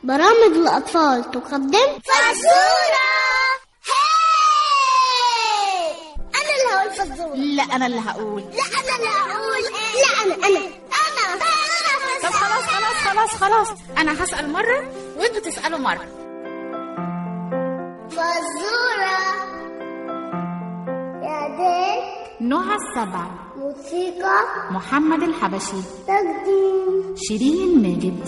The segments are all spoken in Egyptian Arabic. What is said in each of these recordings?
برامج الأطفال تقدم فزورة هاي أنا اللي هقول فزورة لا انا اللي هقول لا أنا اللي هقول لا أنا أنا أنا طب خلاص خلاص خلاص خلاص انا هسال مره وانتوا تسالوا مره فزورة يا ديل نهى السبع موسيقى محمد الحبشي تقديم شيرين ماجد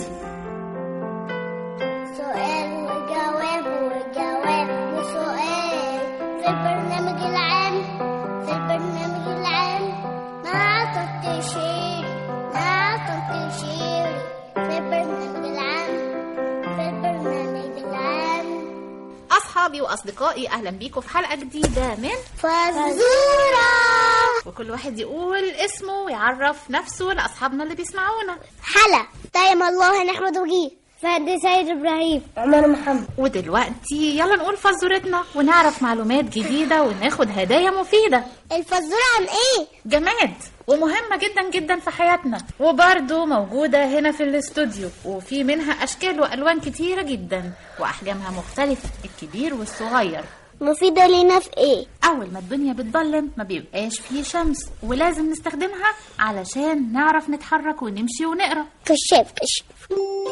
سؤال وجواب وجواب وسؤال في البرنامج العام في البرنامج العام مع تنتشير مع تنتشير في البرنامج العام في البرنامج العام اصحابي واصدقائي اهلا بيكم في حلقه جديده من فزورة وكل واحد يقول اسمه ويعرف نفسه لاصحابنا اللي بيسمعونا حلا دايم الله نحمد وجيه فهد سيد إبراهيم عمر محمد ودلوقتي يلا نقول فزورتنا ونعرف معلومات جديده وناخد هدايا مفيده الفزورة عن إيه؟ جماد ومهمة جدا جدا في حياتنا وبرضه موجودة هنا في الاستوديو وفي منها أشكال وألوان كتيرة جدا وأحجامها مختلفة الكبير والصغير مفيدة لينا في إيه؟ أول ما الدنيا بتضلم ما بيبقاش فيه شمس ولازم نستخدمها علشان نعرف نتحرك ونمشي ونقرا كشاف كشاف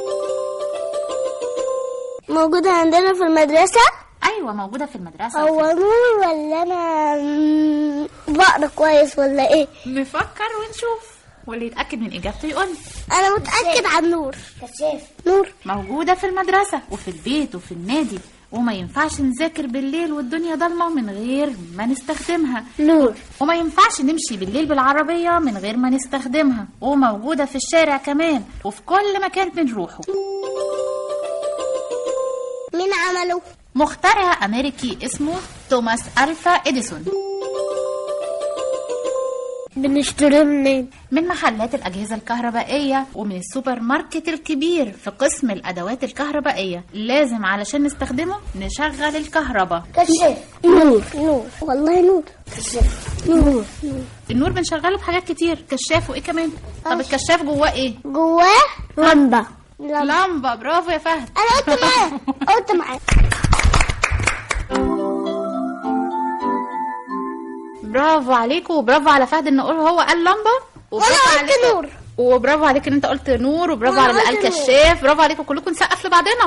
موجودة عندنا في المدرسة أيوة موجودة في المدرسة هو نور ولا أنا مم، بقرا كويس ولا إيه؟ نفكر ونشوف واللي يتأكد من إجابته يقول أنا متأكد عن نور كشاف نور موجودة في المدرسة وفي البيت وفي النادي وما ينفعش نذاكر بالليل والدنيا ضلمة من غير ما نستخدمها نور وما ينفعش نمشي بالليل بالعربية من غير ما نستخدمها وموجودة في الشارع كمان وفي كل مكان بنروحه مين عمله؟ مخترع أمريكي اسمه توماس ألفا إديسون بنشتري منين؟ من محلات الأجهزة الكهربائية ومن السوبر ماركت الكبير في قسم الأدوات الكهربائية لازم علشان نستخدمه نشغل الكهرباء كشاف نور نور والله نور كشاف نور النور بنشغله بحاجات كتير كشاف وإيه كمان طب الكشاف جواه إيه جواه لمبة لمبة لمبة برافو يا فهد أنا قلت معاه قلت معاه برافو عليكم وبرافو على فهد ان قول هو قال لمبه وأنا وبرافو قلت عليكم- نور. وبرافو عليك ان انت قلت نور وبرافو وأنا على اللي قال قلت نور. كشاف برافو عليكم كلكم نسقف لبعضنا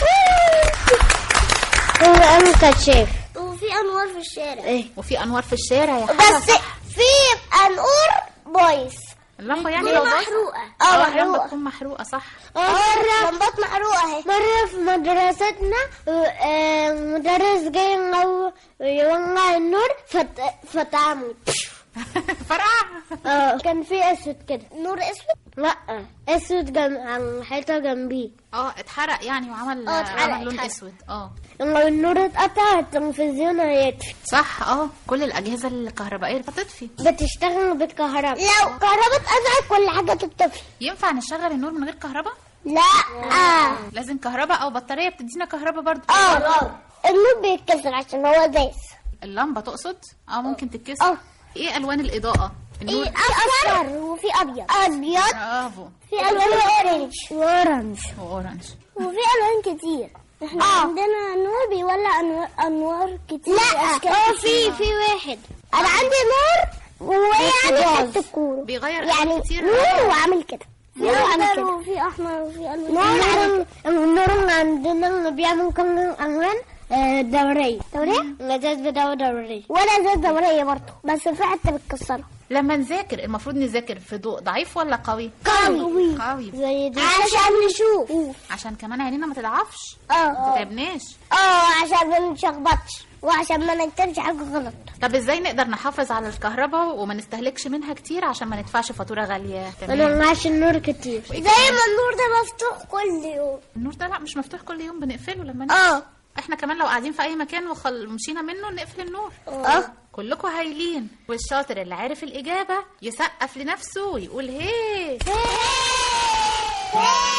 هو قالوا كشاف وفي أنوار في الشارع ايه وفي انوار في الشارع يا بس حسن في أنوار بايظ اللمبه يعني تكون لو باظت- محروقة. اه اه، اللمبه محروقة. تكون محروقه صح مرة لمبات محروقة اهي مرة في مدرستنا آه، مدرس جاي ينور- يولع النور فت... فتعمل فرقع اه كان في اسود كده نور اسود؟ لا اسود جنب على الحيطة جنبيه اه اتحرق يعني وعمل اه، اتحرق، عمل لون اتحرق. اسود اه لما النور اتقطع التلفزيون هيطفي صح اه كل الاجهزه الكهربائيه بتطفي بتشتغل بالكهرباء لو كهرباء اتقطعت كل حاجة تطفي ينفع نشغل النور من غير كهرباء لا اه لازم كهرباء او بطاريه بتدينا كهرباء برضو اه النور بيتكسر عشان هو دايس اللمبه تقصد اه ممكن تتكسر اه. ايه الوان الاضاءه النور في اصفر وفي ابيض ابيض برافو في الوان اورنج واورنج واورنج وفي الوان كتير احنا آه. عندنا نور بيولع انوار انوار كتير لا اه في في واحد انا عندي نور جواه يعني حته كوره بيغير يعني ألوان كتير نور وعامل كده نور وعامل كده وفي احمر وفي الوان نور النور اللي عندنا اللي بيعمل كل الالوان آه، دورية دورية؟ الازاز بتاعه دورية ولا ازاز دورية برضه بس في حتة بتكسرها لما نذاكر المفروض نذاكر في ضوء ضعيف ولا قوي قوي قوي زي دي عشان نشوف عشان كمان عينينا ما تضعفش اه ما تعبناش اه عشان ما نشخبطش وعشان ما نكتبش حاجة غلط طب ازاي نقدر نحافظ على الكهرباء وما نستهلكش منها كتير عشان ما ندفعش فاتوره غاليه ما تمام نولعش النور كتير زي ما النور ده مفتوح كل يوم النور ده لا مش مفتوح كل يوم بنقفله لما اه. نمشي احنا كمان لو قاعدين في اي مكان وخل... مشينا منه نقفل النور اه كلكم هايلين والشاطر اللي عارف الاجابه يسقف لنفسه ويقول هي هي